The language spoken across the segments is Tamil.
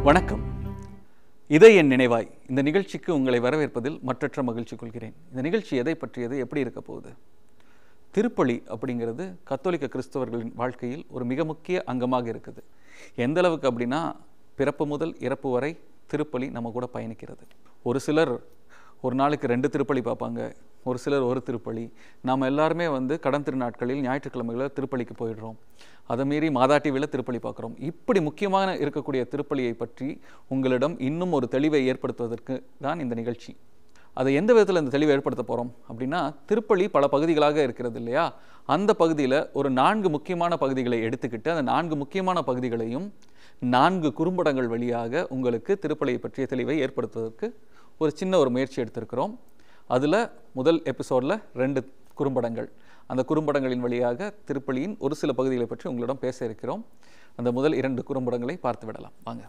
வணக்கம் இதை என் நினைவாய் இந்த நிகழ்ச்சிக்கு உங்களை வரவேற்பதில் மற்றற்ற மகிழ்ச்சி கொள்கிறேன் இந்த நிகழ்ச்சி எதை பற்றியது எப்படி இருக்க போகுது திருப்பலி அப்படிங்கிறது கத்தோலிக்க கிறிஸ்தவர்களின் வாழ்க்கையில் ஒரு மிக முக்கிய அங்கமாக இருக்குது எந்த அளவுக்கு அப்படின்னா பிறப்பு முதல் இறப்பு வரை திருப்பலி நம்ம கூட பயணிக்கிறது ஒரு சிலர் ஒரு நாளுக்கு ரெண்டு திருப்பலி பார்ப்பாங்க ஒரு சிலர் ஒரு திருப்பலி நாம் எல்லாருமே வந்து கடன் திருநாட்களில் ஞாயிற்றுக்கிழமைகளில் திருப்பலிக்கு போயிடுறோம் அதை மீறி மாதா டிவியில் திருப்பலி பார்க்குறோம் இப்படி முக்கியமான இருக்கக்கூடிய திருப்பலியை பற்றி உங்களிடம் இன்னும் ஒரு தெளிவை ஏற்படுத்துவதற்கு தான் இந்த நிகழ்ச்சி அதை எந்த விதத்தில் இந்த தெளிவை ஏற்படுத்த போகிறோம் அப்படின்னா திருப்பலி பல பகுதிகளாக இருக்கிறது இல்லையா அந்த பகுதியில் ஒரு நான்கு முக்கியமான பகுதிகளை எடுத்துக்கிட்டு அந்த நான்கு முக்கியமான பகுதிகளையும் நான்கு குறும்படங்கள் வழியாக உங்களுக்கு திருப்பலியை பற்றிய தெளிவை ஏற்படுத்துவதற்கு ஒரு சின்ன ஒரு முயற்சி எடுத்திருக்கிறோம் அதில் முதல் எபிசோடில் ரெண்டு குறும்படங்கள் அந்த குறும்படங்களின் வழியாக திருப்பலியின் ஒரு சில பகுதிகளை பற்றி உங்களிடம் பேச இருக்கிறோம் அந்த முதல் இரண்டு குறும்படங்களை பார்த்து விடலாம் வாங்க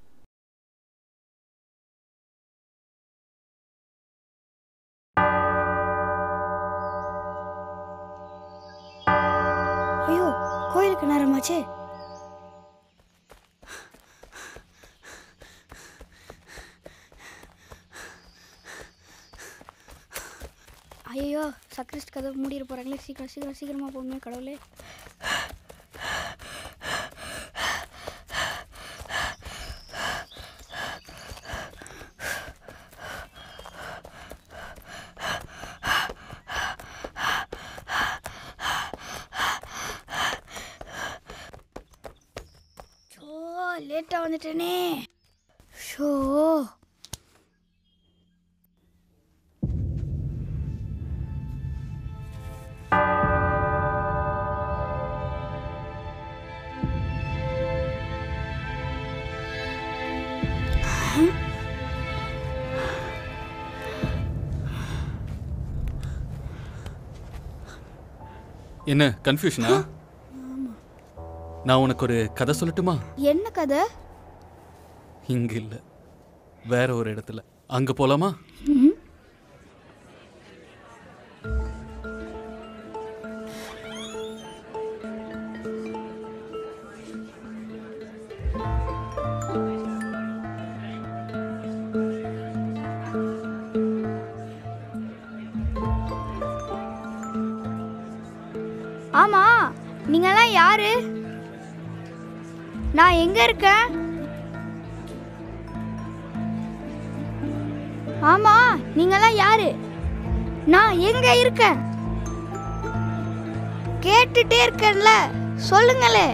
ஐயோ கோயிலுக்கு நேரமாச்சே ஐயோ சக்ரிஸ்ட் கதவு மூடிட போறாங்களே சீக்கிரம் சீக்கிரம் சீக்கிரமா போகணுமே கடவுளே ஷோ லேட்டாக வந்துட்டேனே ஷோ என்ன கன்ஃபியூஷனா நான் உனக்கு ஒரு கதை சொல்லட்டுமா என்ன கதை இங்க இல்ல வேற ஒரு இடத்துல அங்க போலாமா ஆமா நீங்கெல்லாம் யாரு நான் எங்க இருக்கேன் ஆமா நீங்கெல்லாம் யாரு நான் எங்க இருக்கேன் கேட்டுட்டே இருக்கேன்ல சொல்லுங்களே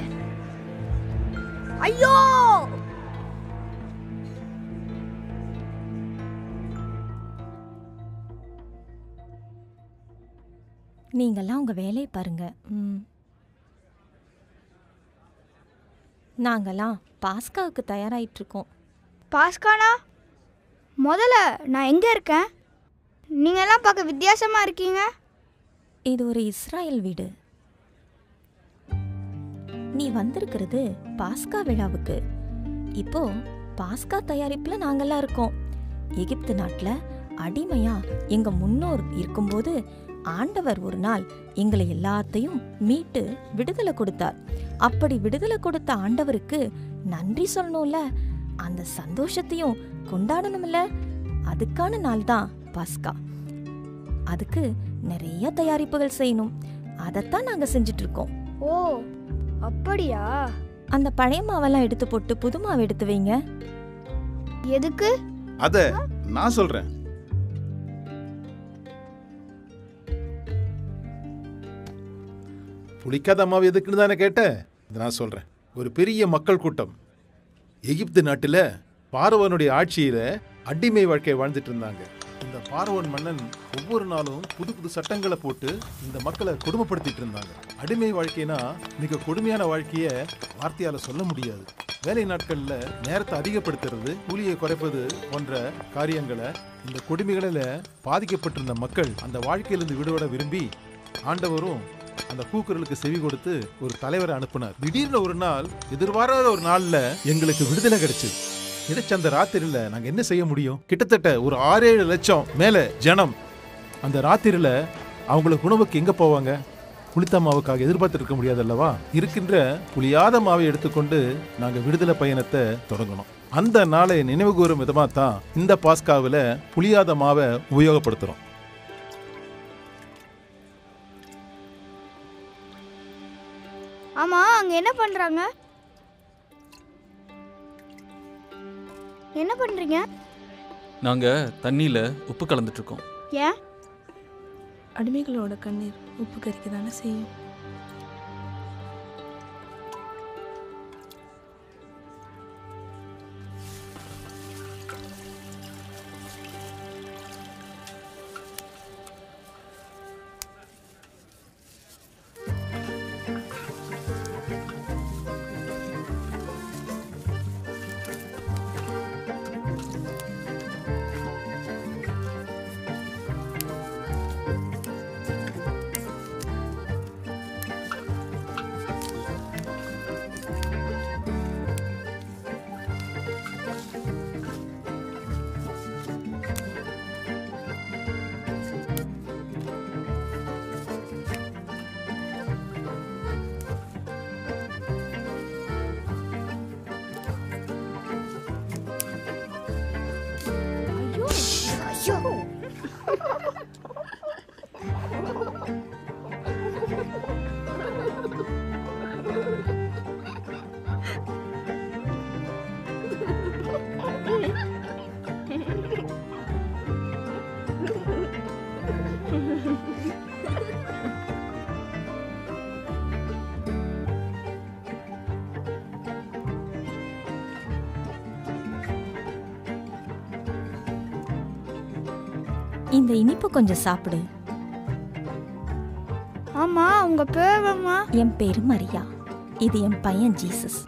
ஐயோ நீங்கள்லாம் உங்கள் வேலையை பாருங்க ம் நாங்கள்லாம் பாஸ்காவுக்கு தயாராகிட்டு இருக்கோம் பாஸ்கானா முதல்ல நான் எங்க இருக்கேன் நீங்கெல்லாம் பார்க்க வித்தியாசமா இருக்கீங்க இது ஒரு இஸ்ராயல் வீடு நீ வந்திருக்கிறது பாஸ்கா விழாவுக்கு இப்போ பாஸ்கா தயாரிப்புல நாங்கெல்லாம் இருக்கோம் எகிப்து நாட்டுல அடிமையா எங்க முன்னோர் இருக்கும்போது ஆண்டவர் ஒரு நாள் எங்களை எல்லாத்தையும் மீட்டு விடுதலை கொடுத்தார் அப்படி விடுதலை கொடுத்த ஆண்டவருக்கு நன்றி சொல்லணும்ல அந்த சந்தோஷத்தையும் கொண்டாடணும்ல அதுக்கான நாள் தான் பாஸ்கா அதுக்கு நிறைய தயாரிப்புகள் செய்யணும் அதைத்தான் நாங்க செஞ்சுட்டு இருக்கோம் ஓ அப்படியா அந்த பழைய மாவெல்லாம் எடுத்து போட்டு புது மாவு எடுத்து வைங்க எதுக்கு அத நான் சொல்றேன் புளிக்காத அம்மாவை எதுக்குன்னு தானே கேட்டேன் இதை நான் சொல்றேன் ஒரு பெரிய மக்கள் கூட்டம் எகிப்து நாட்டுல பார்வனுடைய ஆட்சியில அடிமை வாழ்க்கை வாழ்ந்துட்டு இருந்தாங்க இந்த பார்வன் மன்னன் ஒவ்வொரு நாளும் புது புது சட்டங்களை போட்டு இந்த மக்களை கொடுமைப்படுத்திட்டு இருந்தாங்க அடிமை வாழ்க்கைனா மிக கொடுமையான வாழ்க்கைய வார்த்தையால சொல்ல முடியாது வேலை நாட்கள்ல நேரத்தை அதிகப்படுத்துறது கூலியை குறைப்பது போன்ற காரியங்களை இந்த கொடுமைகளில் பாதிக்கப்பட்டிருந்த மக்கள் அந்த வாழ்க்கையிலிருந்து விடுபட விரும்பி ஆண்டவரும் அந்த கூக்குரலுக்கு செவி கொடுத்து ஒரு தலைவரை அனுப்புனார் திடீர்னு ஒரு நாள் எதிர்பாராத ஒரு நாள்ல எங்களுக்கு விடுதலை கிடைச்சது கிடைச்ச அந்த ராத்திரியில நாங்க என்ன செய்ய முடியும் கிட்டத்தட்ட ஒரு ஆறேழு லட்சம் மேல ஜனம் அந்த ராத்திரியில அவங்களுக்கு உணவுக்கு எங்க போவாங்க புளித்த மாவுக்காக எதிர்பார்த்து இருக்க முடியாது அல்லவா இருக்கின்ற புளியாத மாவை எடுத்துக்கொண்டு நாங்க விடுதலை பயணத்தை தொடங்கணும் அந்த நாளை நினைவு கூறும் விதமாக தான் இந்த பாஸ்காவில் புளியாத மாவை உபயோகப்படுத்துகிறோம் ஆமா அங்க என்ன பண்றாங்க என்ன பண்றீங்க நாங்கள் தண்ணியில் உப்பு கலந்துட்ருக்கோம் ஏன் அடிமைகளோட கண்ணீர் உப்பு கறிக்க தானே செய்யும் இந்த இனிப்பு கொஞ்சம் சாப்பிடு ஆமா உங்க பேரம்மா என் பேரு மரியா இது என் பையன் ஜீசஸ்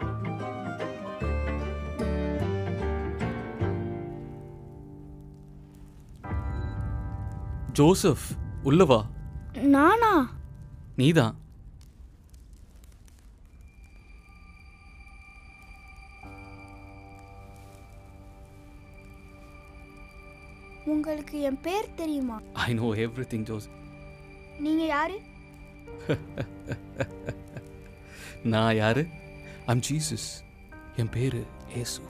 ஜோசப் உள்ளவா நானா நீதான் உங்களுக்கு என் பேர் தெரியுமா I know everything Joseph நீங்க யாரு நான் யாரு ஐம் ஜீசஸ் என் பேரு ஏசு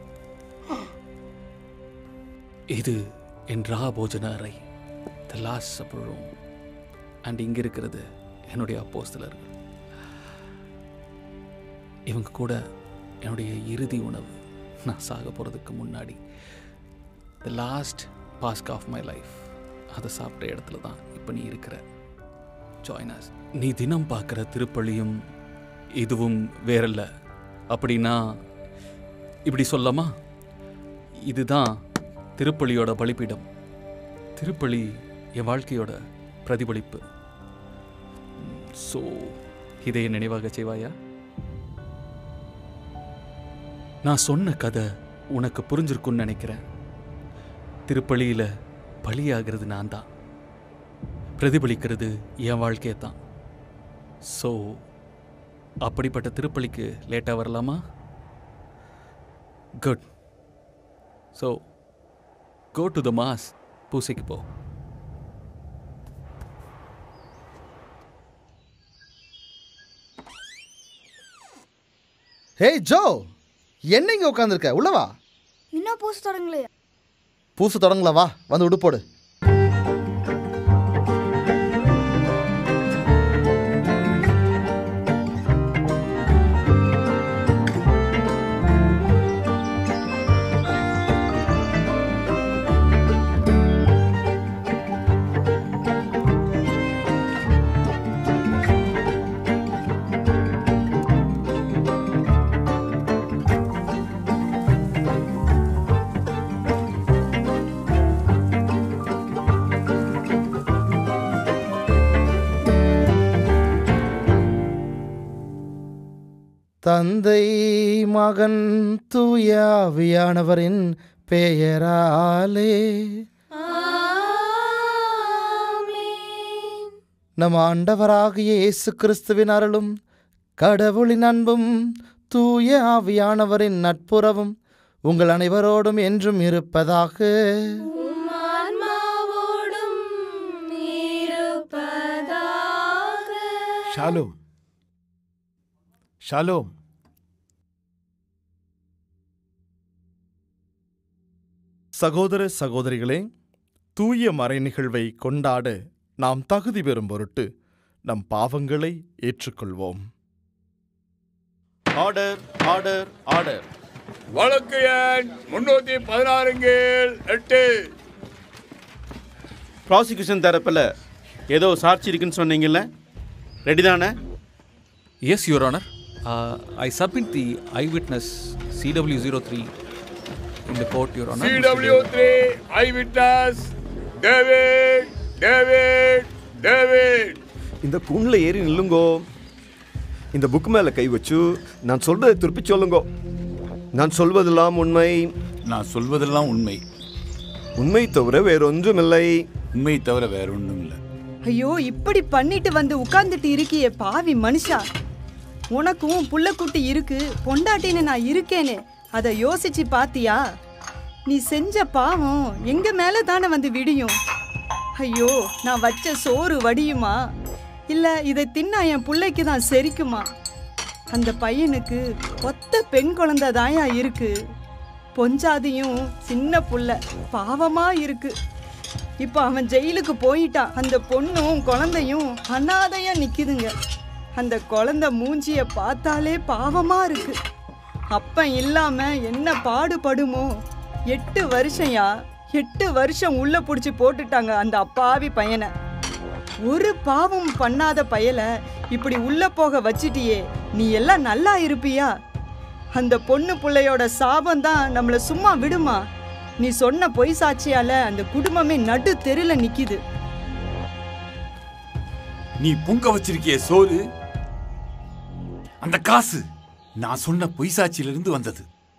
இது என் ரா போஜன அறை the last supper room and இங்கே இருக்கிறது என்னுடைய அப்போஸ்தலர்கள் இவங்க கூட என்னுடைய இறுதி உணவு நான் சாக போகிறதுக்கு முன்னாடி the last pasch of my life அதை சாப்பிட்ட இடத்துல தான் இப்போ நீ இருக்கிற ஜாயினஸ் நீ தினம் பார்க்குற திருப்பள்ளியும் இதுவும் வேறல்ல அப்படின்னா இப்படி சொல்லலாமா இதுதான் திருப்பள்ளியோட பலிபீடம் திருப்பலி என் வாழ்க்கையோட பிரதிபலிப்பு ஸோ இதை என் நினைவாக செய்வாயா நான் சொன்ன கதை உனக்கு புரிஞ்சிருக்குன்னு நினைக்கிறேன் திருப்பலியில் பலியாகிறது நான் தான் பிரதிபலிக்கிறது என் வாழ்க்கையை தான் ஸோ அப்படிப்பட்ட திருப்பலிக்கு லேட்டாக வரலாமா good so go to the mass பூசைக்கு போ ஹேய் ஜோ என்ன இங்கே உட்காந்துருக்க உள்ளவா இன்னும் பூச தொடங்கலையா பூசு தொடங்கல வா வந்து உடுப்போடு தந்தை மகன் தூயாவியானவரின் பெயராலே நம் ஆண்டவராகிய இயேசு கிறிஸ்துவின் அருளும் கடவுளின் அன்பும் தூய ஆவியானவரின் நட்புறவும் உங்கள் அனைவரோடும் என்றும் இருப்பதாக ஷாலோம் ஷாலோம் சகோதர சகோதரிகளே தூய மறை நிகழ்வை கொண்டாட நாம் தகுதி பெறும் பொருட்டு நம் பாவங்களை ஏற்றுக்கொள்வோம் ஆர்டர் ஆர்டர் ஆர்டர் வழக்கு எண் முன்னூத்தி பதினாறு கீழ் எட்டு ப்ராசிக்யூஷன் தரப்பில் ஏதோ சாட்சி இருக்குன்னு சொன்னீங்கல்ல ரெடி தானே yes your honour I submit the eye witness CW zero three in the court, Your Honor. CW three eye witness David David David இந்த குன்ல ஏறி நில்லுங்கோ இந்த புக் மேல கை வச்சு நான் சொல்றதை திருப்பி சொல்லுங்கோ நான் சொல்வதெல்லாம் உண்மை நான் சொல்வதெல்லாம் உண்மை உண்மை தவிர வேறொன்றுமில்லை உண்மை தவிர வேற ஒன்றும் இல்லை ஐயோ இப்படி பண்ணிட்டு வந்து உட்கார்ந்துட்டு இருக்கியே பாவி மனுஷா உனக்கும் புள்ளக்குட்டி இருக்கு பொண்டாட்டின்னு நான் இருக்கேனே அதை யோசிச்சு பாத்தியா நீ செஞ்ச பாவம் எங்க மேல தானே வந்து விடியும் ஐயோ நான் வச்ச சோறு வடியுமா இல்ல இதை தின்னா என் பிள்ளைக்கு தான் செரிக்குமா அந்த பையனுக்கு ஒத்த பெண் குழந்தை தாயா இருக்கு பொஞ்சாதியும் சின்ன புள்ள பாவமா இருக்கு இப்போ அவன் ஜெயிலுக்கு போயிட்டான் அந்த பொண்ணும் குழந்தையும் அனாதையா நிக்குதுங்க அந்த குழந்தை மூஞ்சிய பார்த்தாலே பாவமா இருக்கு அப்பன் இல்லாம என்ன பாடுபடுமோ எட்டு வருஷம்யா எட்டு வருஷம் உள்ள புடிச்சு போட்டுட்டாங்க அந்த அப்பாவி பையனை ஒரு பாவம் பண்ணாத பயலை இப்படி உள்ள போக வச்சிட்டியே நீ எல்லாம் நல்லா இருப்பியா அந்த பொண்ணு பிள்ளையோட சாபம் தான் நம்மள சும்மா விடுமா நீ சொன்ன பொய் சாட்சியால அந்த குடும்பமே நடு தெருல நிக்குது நீ பொங்க வச்சிருக்கிய சோறு அந்த காசு நான் சொன்ன பொய் சாட்சியிலிருந்து வந்தது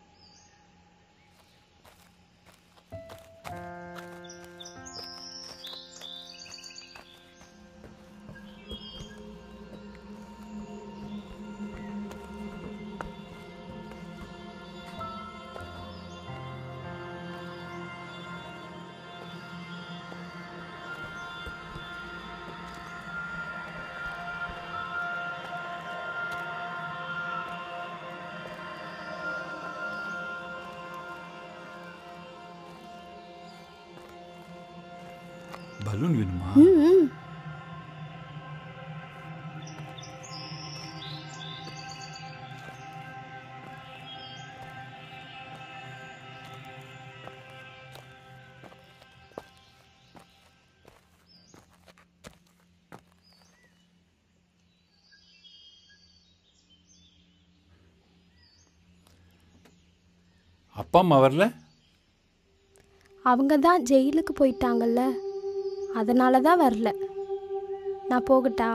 பலூன் வேணுமா ம் அப்பா அம்மா வரல அவங்க தான் ஜெயிலுக்கு போயிட்டாங்கல்ல அதனால தான் வரல நான் போகட்டா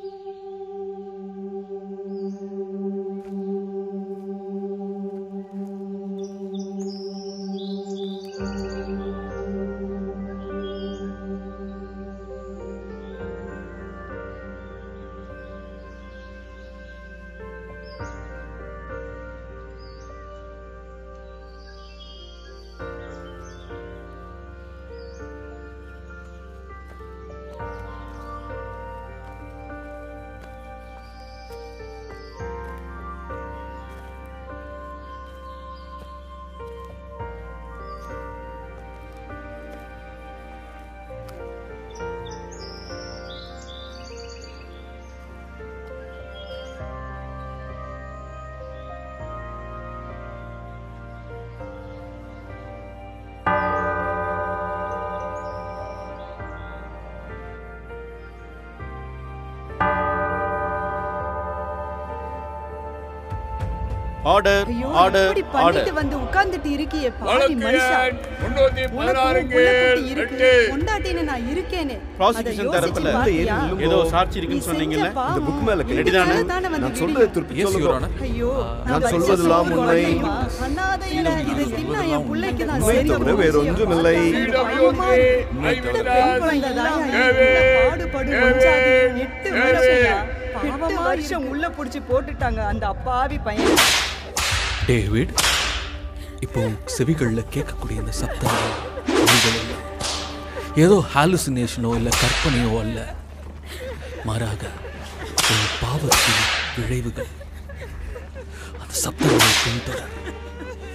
ஆர்டர் ஐயோ ஆர்டர் இப்படி ஆர்டர் பண்ணிட்டு வந்து உட்கார்ந்துட்டு இருக்கியே பாவி வழக்கு மனுஷா எண் முன்னூத்தி பதினாறு உனக்கும் புள்ளக்குட்டி கீழ் இருக்கு எட்டு பொண்டாட்டின்னு நான் இருக்கேனே அதை ப்ராசிக்யூஷன் யோசிச்சு தரப்பில் பாத்தியா? ஏதோ சாட்சி நீ இருக்குன்னு செஞ்ச சொன்னீங்கல்ல இந்த பாவம் புக் மேல கை ரெடி எங்க தானே? மேல தானே வந்து நான் சொல்றதை விடியும். திருப்பி Yes, Your சொல்லுங்கோ Honor. ஐயோ நான் வச்ச சொல்வதெல்லாம் சோறு உண்மை. குழந்தையுமா? அனாதையில இதை தின்னா என் பிள்ளைக்கு தான் உண்மை சரியா தவிர போச்சு. வேறொன்றுமில்லை. சிடபிள்யூ பாவமா த்ரீ இருக்கு. ஐ இந்த பெண் குழந்தை தாயா டேவிட், இந்த பாடுபடு டேவிட், மஞ்சாதியும் எட்டு வருஷம்யா. டேவிட். எட்டு வருஷம் உள்ள புடிச்சு போட்டுட்டாங்க அந்த அப்பாவி பையன் டேவிட் இப்போ உன் செவிகளில் கேட்கக்கூடிய இந்த சப்தங்கள் ஒலிகள் இல்லை ஏதோ ஹாலுசினேஷனோ இல்லை கற்பனையோ அல்ல மாறாக உன் பாவத்தின் விளைவுகள் அந்த சப்தங்களை பின்தொடர்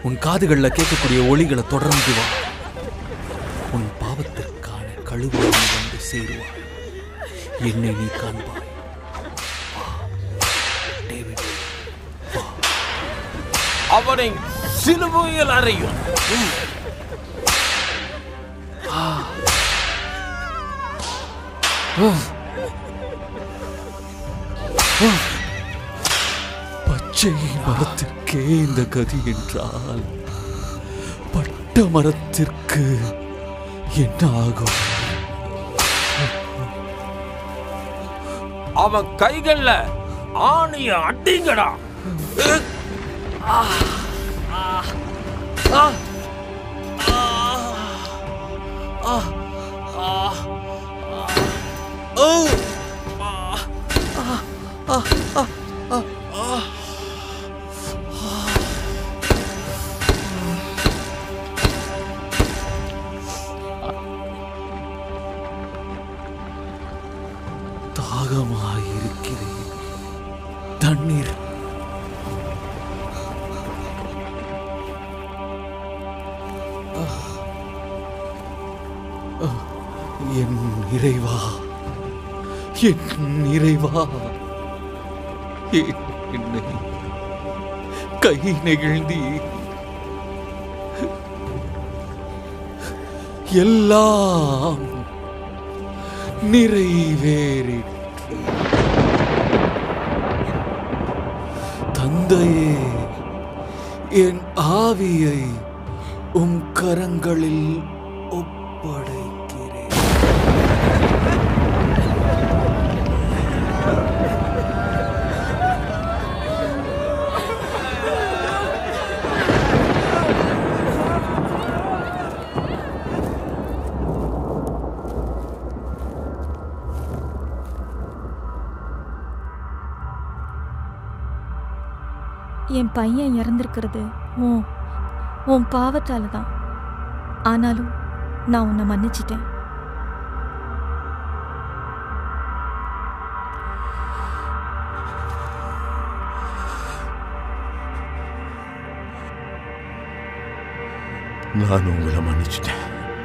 உன் காதுகளில் கேட்கக்கூடிய ஒளிகளை தொடர்ந்து வா உன் பாவத்திற்கான கழுவாய் வந்து சேருவாய் என்னை நீ காண்பாய் வா, டேவிட் அவனை சிலுவையில் அறையும் ஆ. ஆ. ஆ. பச்சை மரத்திற்கே இந்த கதி என்றால் பட்ட மரத்திற்கு என்ன ஆகும் அவன் கைகள்ல ஆணிய அடிங்கடா ஆ. ஆ. ஆ. ஆ. ஆ. ஓ. ஆ. ஆ. ஆ. ஆ. ஆ. ஆ. தாகமாயிருக்கிறேன் தண்ணீர் என் இறைவா என் இறைவா என்னை கை நெகிழ்ந்தி எல்லாம் நிறைவேறிற்று தந்தையே என் ஆவியை உம் கரங்களில் ஒப்படைக்கிறேன் என் பையன் இறந்திருக்கிறது உன் உன் பாவத்தால தான் ஆனாலும் நான் உன்னை மன்னிச்சிட்டேன் நான் உங்களை மன்னிச்சிட்டேன்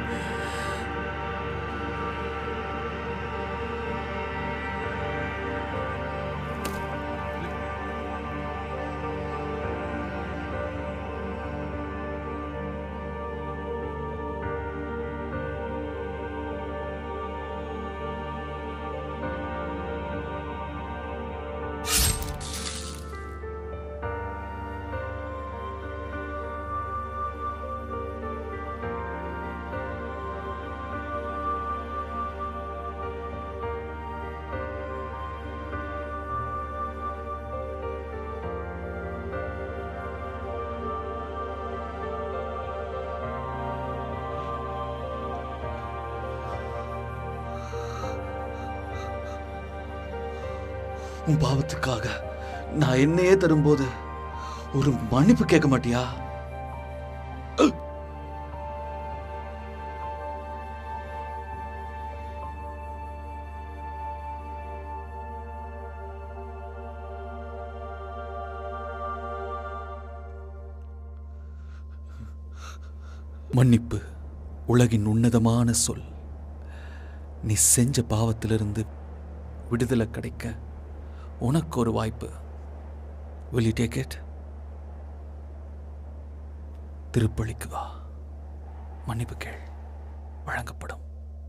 உன் பாவத்துக்காக நான் என்னையே தரும்போது ஒரு மன்னிப்பு கேட்க மாட்டியா மன்னிப்பு உலகின் உன்னதமான சொல் நீ செஞ்ச பாவத்திலிருந்து விடுதலை கிடைக்க உனக்கு ஒரு வாய்ப்பு will you take it திருப்பலிக்கு வா மன்னிப்பு கேள் வழங்கப்படும்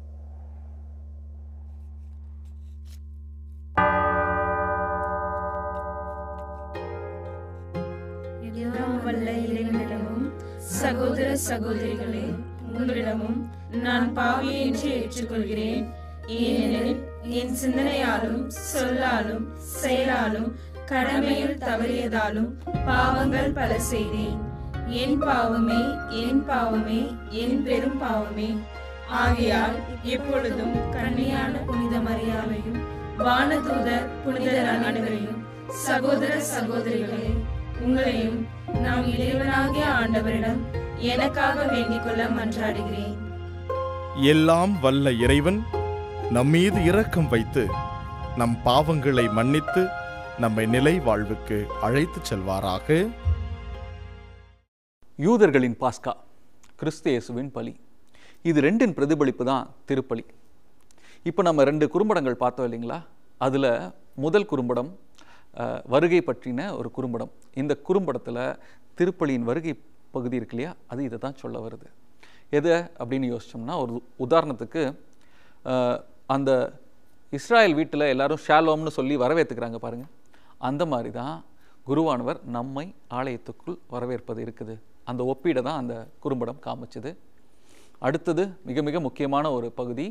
எல்லாம் வல்ல இறைவனிடமும் சகோதர சகோதரிகளே உங்களிடமும் நான் பாவி என்று ஏற்றுக்கொள்கிறேன் ஏனெனில் என் சிந்தனையாலும் சொல்லாலும் செயலாலும் கடமையில் தவறியதாலும் பாவங்கள் பல செய்தேன் என் பாவமே என் பாவமே என் பெரும் பாவமே ஆகையால் எப்பொழுதும் கன்னியான புனித மரியாதையும் வானதூதர் புனிதர் அனைவரையும் சகோதர சகோதரிகளே உங்களையும் நாம் இறைவனாகிய ஆண்டவரிடம் எனக்காக வேண்டிக் கொள்ள மன்றாடுகிறேன் எல்லாம் வல்ல இறைவன் நம்மீது இரக்கம் வைத்து நம் பாவங்களை மன்னித்து நம்மை நிலை வாழ்வுக்கு அழைத்துச் செல்வாராக யூதர்களின் பாஸ்கா கிறிஸ்து இயேசுவின் பலி இது ரெண்டின் பிரதிபலிப்பு தான் திருப்பலி இப்போ நம்ம ரெண்டு குறும்படங்கள் பார்த்தோம் இல்லைங்களா அதில் முதல் குறும்படம் அஹ், வருகை பற்றின ஒரு குறும்படம் இந்த குறும்படத்தில் திருப்பலியின் வருகை பகுதி இருக்கு இல்லையா அது இதை தான் சொல்ல வருது எது அப்படின்னு யோசிச்சோம்னா ஒரு உதாரணத்துக்கு அஹ், அந்த இஸ்ராயல் வீட்டில் எல்லாரும் ஷாலோம்னு சொல்லி வரவேற்றுக்கிறாங்க பாருங்க அந்த மாதிரி தான் குருவானவர் நம்மை ஆலயத்துக்குள் வரவேற்பது இருக்குது அந்த ஒப்பீடை தான் அந்த குறும்படம் காமிச்சது அடுத்தது மிக மிக முக்கியமான ஒரு பகுதி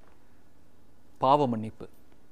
பாவ மன்னிப்பு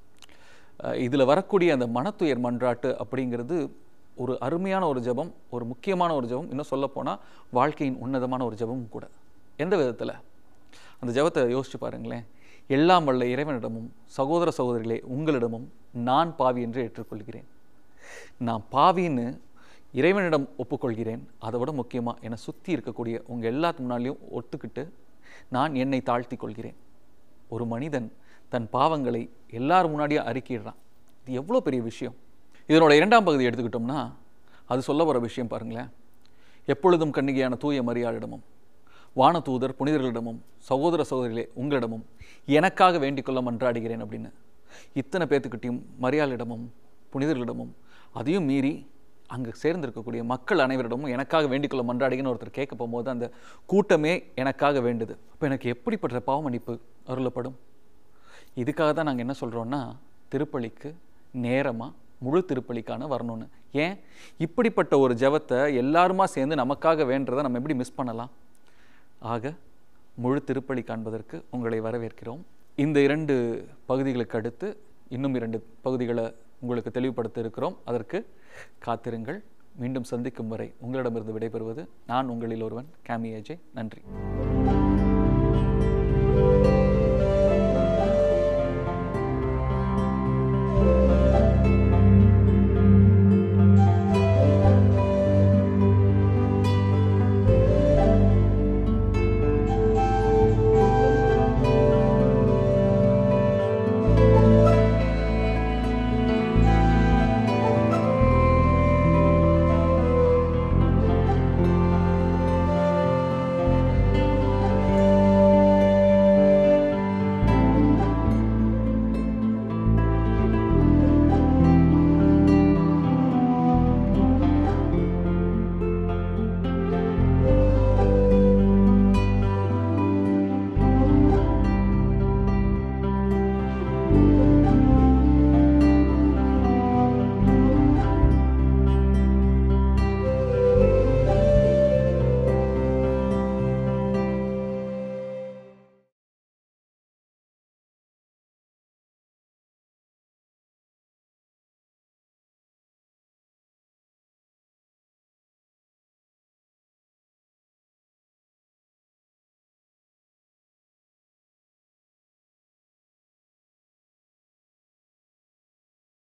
இதில் வரக்கூடிய அந்த மனத்துயர் மன்றாட்டு அப்படிங்கிறது ஒரு அருமையான ஒரு ஜெபம் ஒரு முக்கியமான ஒரு ஜெபம் இன்னும் சொல்லப்போனால் வாழ்க்கையின் உன்னதமான ஒரு ஜெபமும் கூட எந்த விதத்தில் அந்த ஜெபத்தை யோசிச்சு பாருங்களேன் எல்லாம் வல்ல இறைவனிடமும் சகோதர சகோதரிகளே உங்களிடமும் நான் பாவி என்று ஏற்றுக்கொள்கிறேன் நான் பாவின்னு இறைவனிடம் ஒப்புக்கொள்கிறேன் அதை விட முக்கியமாக என்னை சுற்றி இருக்கக்கூடிய உங்கள் எல்லாத்து முன்னாலையும் ஒத்துக்கிட்டு நான் என்னை தாழ்த்தி கொள்கிறேன் ஒரு மனிதன் தன் பாவங்களை எல்லார் முன்னாடியும் அறிக்கையிடுறான் இது எவ்வளோ பெரிய விஷயம் இதனோட இரண்டாம் பகுதி எடுத்துக்கிட்டோம்னா அது சொல்ல வர விஷயம் பாருங்களேன் எப்பொழுதும் கன்னிகையான தூய மரியாளிடமும் வானதூதர் புனிதர்களிடமும் சகோதர சகோதரிகளே உங்களிடமும் எனக்காக வேண்டிக் கொள்ள மன்றாடுகிறேன் அப்படின்னு இத்தனை பேத்துக்கிட்டையும் மரியாளிடமும் புனிதர்களிடமும் அதையும் மீறி அங்கே சேர்ந்திருக்கக்கூடிய மக்கள் அனைவரிடமும் எனக்காக வேண்டிக் கொள்ள மன்றாடுங்கன்னு ஒருத்தர் கேட்க போகும்போது அந்த கூட்டமே எனக்காக வேண்டுது அப்போ எனக்கு எப்படிப்பட்ட பாவ மன்னிப்பு அருளப்படும் இதுக்காக தான் நாங்கள் என்ன சொல்கிறோன்னா திருப்பலிக்கு நேரமாக முழு திருப்பலிக்கான வரணும்னு ஏன் இப்படிப்பட்ட ஒரு ஜெபத்தை எல்லாருமா சேர்ந்து நமக்காக வேண்டுறதை நம்ம எப்படி மிஸ் பண்ணலாம் ஆக முழு திருப்பலி காண்பதற்கு உங்களை வரவேற்கிறோம் இந்த இரண்டு பகுதிகளுக்கு அடுத்து இன்னும் இரண்டு பகுதிகளை உங்களுக்கு தெளிவுபடுத்த இருக்கிறோம் அதற்கு காத்திருங்கள் மீண்டும் சந்திக்கும் வரை உங்களிடமிருந்து விடைபெறுவது நான் உங்களில் ஒருவன் கேமி அஜய் நன்றி